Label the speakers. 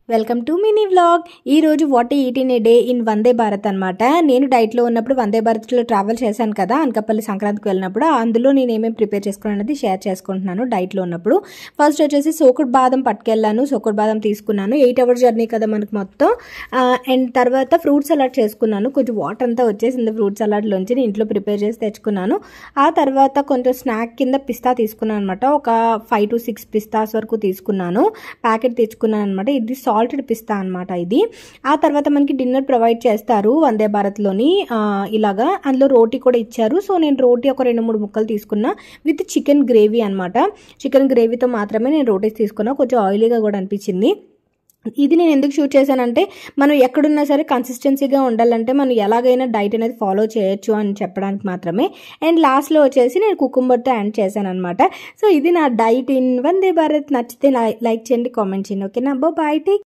Speaker 1: welcome to mini vlog ఈ రోజు what eat in a day in Vande Bharat అనమాట నేను డైట్లో ఉన్నప్పుడు వందే భారత్లో ట్రావెల్ చేశాను కదా అనకాపల్లి సంక్రాంతికి వెళ్ళినప్పుడు అందులో నేను ఏమేమి ప్రిపేర్ చేసుకున్నాను అనేది షేర్ చేసుకుంటున్నాను డైట్లో ఉన్నప్పుడు ఫస్ట్ వచ్చేసి సోకుడు బాదం పట్టుకెళ్ళాను సోకుడు బాదం తీసుకున్నాను ఎయిట్ అవర్స్ జర్నీ కదా మనకు మొత్తం అండ్ తర్వాత ఫ్రూట్ సలాడ్ చేసుకున్నాను కొంచెం వాటర్ అంతా వచ్చేసింది ఫ్రూట్ సలాడ్లోంచి నేను ఇంట్లో ప్రిపేర్ చేసి తెచ్చుకున్నాను ఆ తర్వాత కొంచెం స్నాక్ కింద పిస్తా తీసుకున్నాను అనమాట ఒక ఫైవ్ టు సిక్స్ పిస్తాస్ వరకు తీసుకున్నాను ప్యాకెట్ తెచ్చుకున్నాను అనమాట ఇది సాల్టెడ్ పిస్తా అనమాట ఇది ఆ తర్వాత మనకి డిన్నర్ ప్రొవైడ్ చేస్తారు వందే భారత్లోని ఇలాగా అందులో రోటీ కూడా ఇచ్చారు సో నేను రోటీ ఒక రెండు మూడు ముక్కలు తీసుకున్నా విత్ చికెన్ గ్రేవీ అనమాట చికెన్ గ్రేవీతో మాత్రమే నేను రోటీస్ తీసుకున్నా కొంచెం ఆయిలీగా కూడా అనిపించింది ఇది నేను ఎందుకు షూట్ చేశానంటే మనం ఎక్కడున్నా సరే కన్సిస్టెన్సీగా ఉండాలంటే మనం ఎలాగైనా డైట్ అనేది ఫాలో చేయొచ్చు అని చెప్పడానికి మాత్రమే అండ్ లాస్ట్లో వచ్చేసి నేను కుకుంబర్తో యాడ్ చేశాను అనమాట సో ఇది నా డైట్ ఇన్ వందే భారత్ నచ్చితే లైక్ చేయండి కామెంట్ చేయండి ఓకేనా బాయ్ టేక్